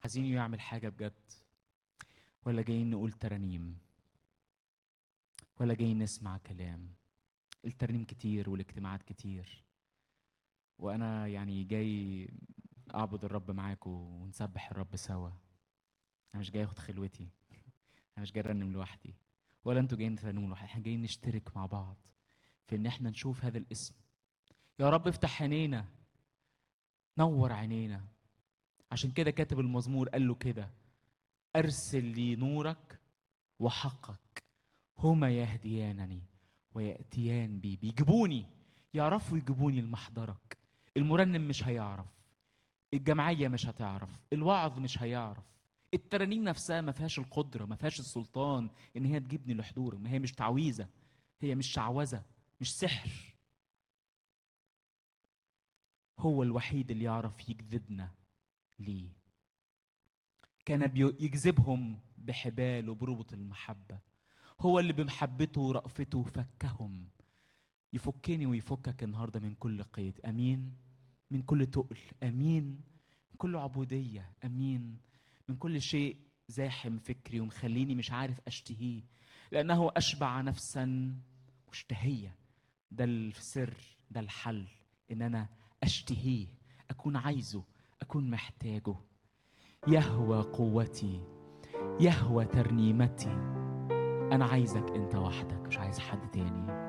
عايزين يعمل حاجة بجد ولا جايين نقول ترانيم ولا جايين نسمع كلام الترنيم كتير والاجتماعات كتير وانا يعني جاي اعبد الرب معاكم ونسبح الرب سوا انا مش جاي اخد خلوتي انا مش جاي ارنم لوحدي ولا انتوا جايين ترنموا لوحدي احنا جايين نشترك مع بعض في ان احنا نشوف هذا الاسم يا رب افتح عينينا نور عينينا عشان كده كاتب المزمور قال له كده ارسل لي نورك وحقك هما يهديانني وياتيان بي بيجيبوني يعرفوا يجيبوني لمحضرك المرنم مش هيعرف الجمعيه مش هتعرف الوعظ مش هيعرف الترانيم نفسها ما فيهاش القدره ما فيهاش السلطان ان هي تجيبني لحضورك ما هي مش تعويذه هي مش شعوذه مش سحر هو الوحيد اللي يعرف يجذبنا ليه كان بيو- يجذبهم بحبال وبربط المحبة هو اللي بمحبته ورأفته فكهم يفكني ويفكك النهاردة من كل قيد أمين من كل تقل أمين من كل عبودية أمين من كل شيء زاحم فكري ومخليني مش عارف أشتهيه لأنه أشبع نفسا مشتهية ده السر ده الحل إن أنا أشتهيه أكون عايزه أكون محتاجه يهوى قوتي يهوى ترنيمتي أنا عايزك أنت وحدك مش عايز حد تاني